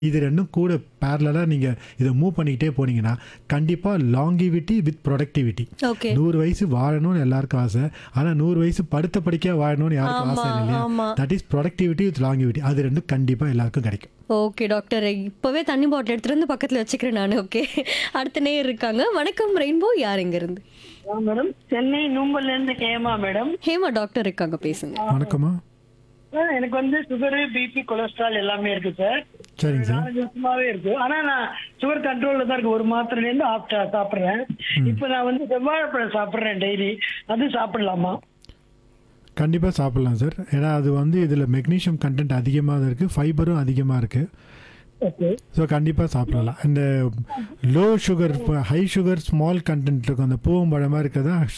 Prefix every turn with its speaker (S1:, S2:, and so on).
S1: இது ரெண்டும் கூட பேரலாக நீங்கள் இதை மூவ் பண்ணிக்கிட்டே போனீங்கன்னா கண்டிப்பாக லாங்கிவிட்டி வித் ப்ரொடக்டிவிட்டி
S2: ஓகே
S1: நூறு வயசு வாழணும்னு எல்லாருக்கும் ஆசை ஆனால் நூறு வயசு படுத்த படிக்க வாழணும்னு யாருக்கும் ஆசை இல்லை இல்லையா
S2: ஆமா.
S1: That is productivity with longevity அது ரெண்டும் கண்டிப்பாக எல்லாருக்கும் கிடைக்கும்
S2: ஓகே டாக்டர் இப்போவே தண்ணி பாட்டில் எடுத்துட்டு வந்து பக்கத்தில் வச்சுக்கிறேன் நான் ஓகே அடுத்த நேர் இருக்காங்க வணக்கம் ரெயின்போ யார் இங்க இருந்து
S3: ஆ, மேடம் சென்னை நூம்பல்ல இருந்து கேமா மேடம்
S2: ஹேமா டாக்டர் இருக்காங்க பேசுங்க
S1: வணக்கம்மா
S3: ஆ, எனக்கு வந்து சுகரு பிபி கொலஸ்ட்ரால் எல்லாமே இருக்கு சார்
S1: சரிங்க சார்
S3: நாலஞ்சு வருஷமாவே இருக்கு ஆனா நான் சுகர் கண்ட்ரோல்ல தான் இருக்கு ஒரு மாத்திரைல இருந்து ஆப்டா சாப்பிடுறேன் இப்ப நான் வந்து செவ்வாழைப்பழம் சாப்பிடுறேன் டெய்லி அது சாப்பிடலாமா
S1: கண்டிப்பாக சாப்பிட்லாம் சார் ஏன்னா அது வந்து இதில் மெக்னீஷியம் கண்டென்ட் அதிகமாக தான் இருக்குது ஃபைபரும் அதிகமாக இருக்குது
S3: ஓகே
S1: ஸோ கண்டிப்பாக சாப்பிடலாம் இந்த low sugar high sugar small content இருக்கும் அந்த பூவம்பழமாக இருக்கிறதா